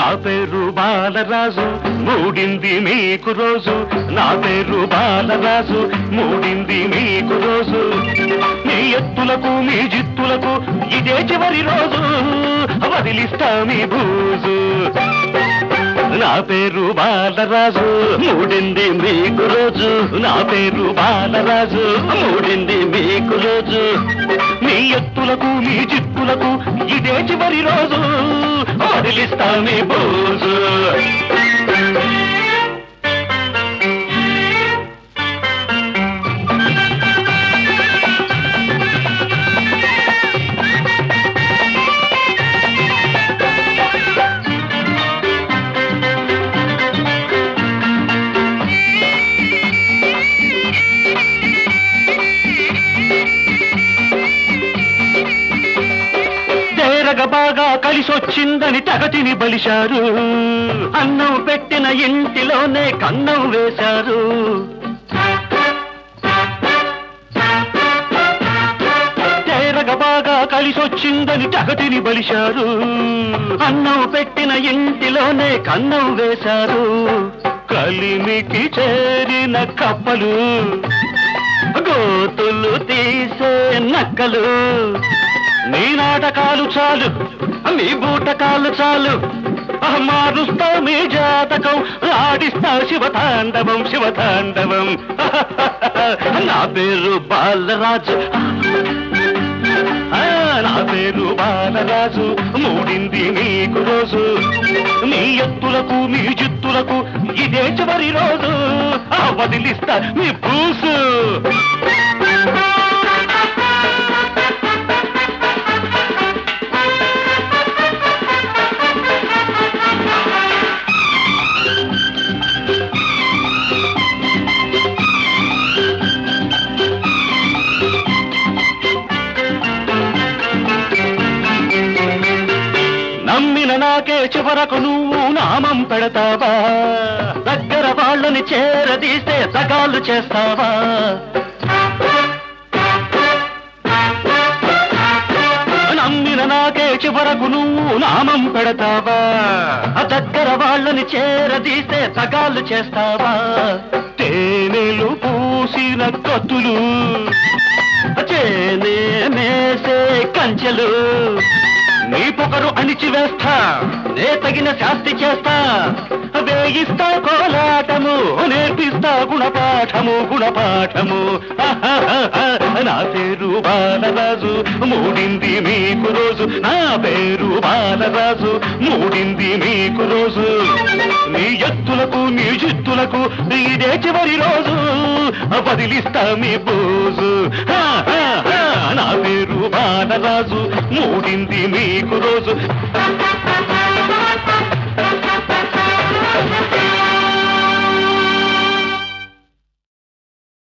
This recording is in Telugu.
నా పేరు బాలరాజు మూడింది మీకు రోజు నా పేరు బాలరాజు మూడింది మీకు రోజు మీ ఎత్తులకు మీ జిత్తులకు ఇదే చివరి రోజు వదిలిస్తా మీ బూజు నా పేరు బాలరాజు మూడింది మీకు రోజు నా పేరు బాలరాజు మూడింది మీకు రోజు మీ ఎత్తులకు మీ జిత్తులకు ఇదే చివరి రోజు వదిలిస్తా మీ బోజు తేరగ బాగా కలిసొచ్చిందని తగతిని బలిశారు అన్నం పెట్టిన ఇంటిలోనే కన్నం వేశారు తేరగ బాగా కలిసొచ్చిందని తగతిని బలిశారు అన్నం పెట్టిన ఇంటిలోనే కన్నం వేశారు కలిమికి చేరిన కప్పలు గోతులు తీసే నక్కలు నీ నాటకాలు చాలు మీ బూటకాలు చాలు ఆహ్, మారుస్తా మీ జాతకం ఆడిస్తా శివతాండవం శివతాండవం నా పేరు బాలరాజు ఆ, నా పేరు బాలరాజు మూడింది మీకు రోజు మీ ఎత్తులకు మీ జిత్తులకు ఇదే చివరి రోజు ఆ, వదిలిస్తా మీ పూసు నమ్మిన నాకే చివరకు నువ్వు నామం పెడతావా దగ్గర వాళ్ళని చేరదీస్తే సగాలు చేస్తావా నమ్మిన నాకే చివరకు నువ్వు నామం పెడతావా దగ్గర వాళ్ళని చేరదీస్తే సగాలు చేస్తావా తేనెలు పూసిన కత్తులు చేనే మేసే కంచెలు నీ పొగరు అణిచివేస్తా నే తగిన శాస్తి చేస్తా వేయిస్తా కోలాటము నేర్పిస్తా గుణపాఠము గుణపాఠము నా పేరు బాలరాజు మూడింది మీకు రోజు నా పేరు బాలరాజు మూడింది మీకు రోజు నీ ఎత్తులకు నీ జిత్తులకు ఇదే చివరి రోజు వదిలిస్తా మీ బోజు హా, హా, హా, నా పేరు బాలరాజు మూడింది మీకు రోజు